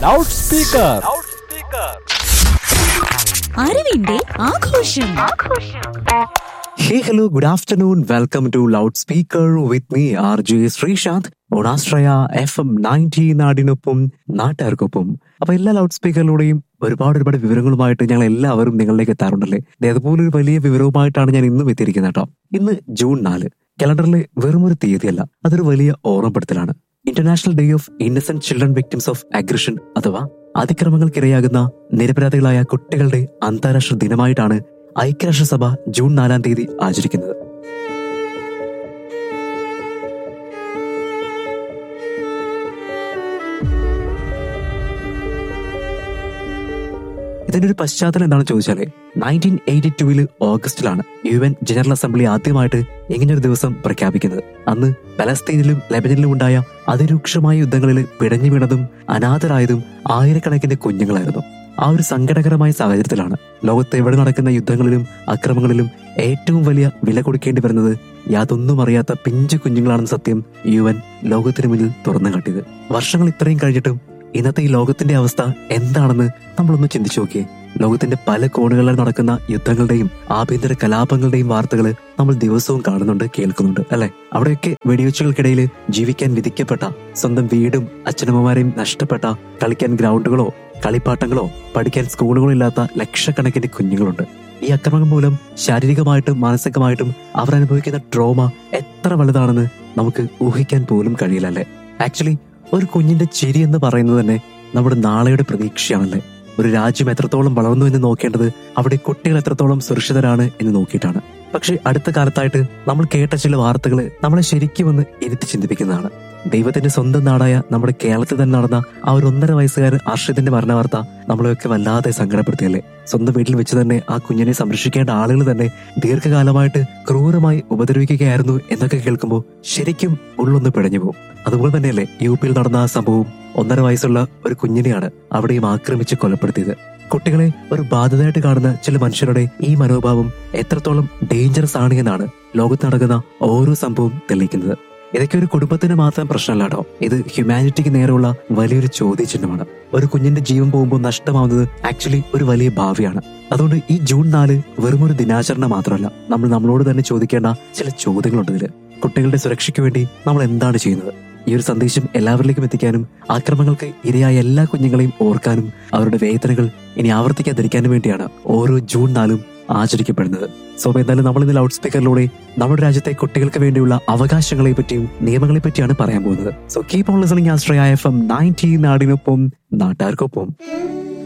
Loud speaker അറിവിന്റെ ആഘോഷം Hey, hello, good afternoon. Welcome to Loudspeaker with me, RJ Sreesanth ഓണാശ്രയ F M ninety നാടിനൊപ്പം നാട്ടുകാർക്കൊപ്പം അപ്പൊ എല്ലാ ലൗഡ് സ്പീക്കറിലൂടെയും ഒരുപാട് ഒരുപാട് വിവരങ്ങളുമായിട്ട് ഞങ്ങൾ എല്ലാവരും നിങ്ങളിലേക്ക് എത്താറുണ്ടല്ലേ ദേ, അതുപോലെ ഒരു വലിയ വിവരവുമായിട്ടാണ് ഞാൻ ഇന്നും എത്തിയിരിക്കുന്നത് കേട്ടോ ഇന്ന് ജൂൺ നാല് കലണ്ടറിലെ വെറും ഒരു തീയതിയല്ല അതൊരു വലിയ ഓർമ്മപ്പെടുത്തലാണ് international day of innocent children victims of aggression അഥവാ അതിക്രമങ്ങൾക്കിരയാകുന്ന നിരപരാധികളായ കുട്ടികളുടെ അന്താരാഷ്ട്ര ദിനമായിട്ടാണ് ഐക്യരാഷ്ട്രസഭ ജൂൺ നാലാം തീയതി ആചരിക്കുന്നത് ഇതിന്റെ ഒരു പശ്ചാത്തലം എന്താണെന്ന് ചോദിച്ചാല് നയൻറ്റീൻ എയ്റ്റി ടൂവില് ഓഗസ്റ്റിലാണ് യു എൻ ജനറൽ അസംബ്ലി ആദ്യമായിട്ട് ഇങ്ങനൊരു ദിവസം പ്രഖ്യാപിക്കുന്നത് അന്ന് പലസ്തീനിലും ലെബനനിലും ഉണ്ടായ അതിരൂക്ഷമായ യുദ്ധങ്ങളിൽ പിടഞ്ഞു വീണതും അനാഥരായതും ആയിരക്കണക്കിന് കുഞ്ഞുങ്ങളായിരുന്നു ആ ഒരു സങ്കടകരമായ സാഹചര്യത്തിലാണ് ലോകത്ത് എവിടെ നടക്കുന്ന യുദ്ധങ്ങളിലും അക്രമങ്ങളിലും ഏറ്റവും വലിയ വില കൊടുക്കേണ്ടി വരുന്നത് യാതൊന്നും അറിയാത്ത പിഞ്ചു കുഞ്ഞുങ്ങളാണെന്ന സത്യം യു എൻ ലോകത്തിന് മുന്നിൽ തുറന്നു കാട്ടിയത് വർഷങ്ങൾ ഇത്രയും കഴിഞ്ഞിട്ടും ഇന്നത്തെ ഈ ലോകത്തിന്റെ അവസ്ഥ എന്താണെന്ന് നമ്മളൊന്ന് ചിന്തിച്ചു നോക്കിയേ ലോകത്തിന്റെ പല കോണുകളിൽ നടക്കുന്ന യുദ്ധങ്ങളുടെയും ആഭ്യന്തര കലാപങ്ങളുടെയും വാർത്തകൾ നമ്മൾ ദിവസവും കാണുന്നുണ്ട് കേൾക്കുന്നുണ്ട് അല്ലെ അവിടെയൊക്കെ വെടിവെച്ചുകൾക്കിടയിൽ ജീവിക്കാൻ വിധിക്കപ്പെട്ട സ്വന്തം വീടും അച്ഛനമ്മമാരെയും നഷ്ടപ്പെട്ട കളിക്കാൻ ഗ്രൗണ്ടുകളോ കളിപ്പാട്ടങ്ങളോ പഠിക്കാൻ സ്കൂളുകളോ ഇല്ലാത്ത ലക്ഷക്കണക്കിന് കുഞ്ഞുങ്ങളുണ്ട് ഈ അക്രമങ്ങൾ മൂലം ശാരീരികമായിട്ടും മാനസികമായിട്ടും അവർ അനുഭവിക്കുന്ന ട്രോമ എത്ര വലുതാണെന്ന് നമുക്ക് ഊഹിക്കാൻ പോലും കഴിയില്ല അല്ലേ ആക്ച്വലി ഒരു കുഞ്ഞിന്റെ ചിരി എന്ന് പറയുന്നത് തന്നെ നമ്മുടെ നാളെയുടെ പ്രതീക്ഷയാണല്ലേ ഒരു രാജ്യം എത്രത്തോളം വളർന്നു എന്ന് നോക്കേണ്ടത് അവിടെ കുട്ടികൾ എത്രത്തോളം സുരക്ഷിതരാണ് എന്ന് നോക്കിയിട്ടാണ് പക്ഷെ അടുത്ത കാലത്തായിട്ട് നമ്മൾ കേട്ട ചില വാർത്തകൾ നമ്മളെ ശരിക്കും ഒന്ന് ഇരുത്തി ചിന്തിപ്പിക്കുന്നതാണ് ദൈവത്തിന്റെ സ്വന്തം നാടായ നമ്മുടെ കേരളത്തിൽ തന്നെ നടന്ന ആ ഒരു ഒന്നര വയസ്സുകാരൻ അർഷിതിന്റെ മരണവാർത്ത നമ്മളെയൊക്കെ വല്ലാതെ സങ്കടപ്പെടുത്തിയല്ലേ സ്വന്തം വീട്ടിൽ വെച്ച് തന്നെ ആ കുഞ്ഞിനെ സംരക്ഷിക്കേണ്ട ആളുകൾ തന്നെ ദീർഘകാലമായിട്ട് ക്രൂരമായി ഉപദ്രവിക്കുകയായിരുന്നു എന്നൊക്കെ കേൾക്കുമ്പോൾ ശരിക്കും ഉള്ളൊന്ന് പിഴഞ്ഞു പോകും അതുപോലെ തന്നെയല്ലേ യു പിയിൽ നടന്ന ആ സംഭവം ഒന്നര വയസ്സുള്ള ഒരു കുഞ്ഞിനെയാണ് അവിടെയും ആക്രമിച്ച് കൊലപ്പെടുത്തിയത് കുട്ടികളെ ഒരു ബാധ്യതയായിട്ട് കാണുന്ന ചില മനുഷ്യരുടെ ഈ മനോഭാവം എത്രത്തോളം ഡേഞ്ചറസ് ആണ് എന്നാണ് ലോകത്ത് നടക്കുന്ന ഓരോ സംഭവവും തെളിയിക്കുന്നത് ഇതൊക്കെ ഒരു കുടുംബത്തിന് മാത്രം പ്രശ്നമല്ല കേട്ടോ ഇത് ഹ്യൂമാനിറ്റിക്ക് നേരെയുള്ള വലിയൊരു ചോദ്യചിഹ്നമാണ് ഒരു കുഞ്ഞിന്റെ ജീവൻ പോകുമ്പോൾ നഷ്ടമാവുന്നത് ആക്ച്വലി ഒരു വലിയ ഭാവിയാണ് അതുകൊണ്ട് ഈ ജൂൺ നാല് വെറും ഒരു ദിനാചരണം മാത്രമല്ല നമ്മൾ നമ്മളോട് തന്നെ ചോദിക്കേണ്ട ചില ചോദ്യങ്ങളുണ്ട് ഇതില് കുട്ടികളുടെ സുരക്ഷയ്ക്ക് വേണ്ടി നമ്മൾ എന്താണ് ചെയ്യുന്നത് ഈ ഒരു സന്ദേശം എല്ലാവരിലേക്കും എത്തിക്കാനും ആക്രമങ്ങൾക്ക് ഇരയായ എല്ലാ കുഞ്ഞുങ്ങളെയും ഓർക്കാനും അവരുടെ വേദനകൾ ഇനി ആവർത്തിക്കാതിരിക്കാനും വേണ്ടിയാണ് ഓരോ ജൂൺ നാലും ആചരിക്കപ്പെടുന്നത് സോ അപ്പൊ എന്തായാലും നമ്മൾ ഇന്ന് ലൗഡ് സ്പീക്കറിലൂടെ നമ്മുടെ രാജ്യത്തെ കുട്ടികൾക്ക് വേണ്ടിയുള്ള അവകാശങ്ങളെ പറ്റിയും നിയമങ്ങളെ പറ്റിയാണ് പറയാൻ പോകുന്നത് so keep on listening Ashraya F M ninety നാടിനൊപ്പം നാട്ടുകാർക്കൊപ്പം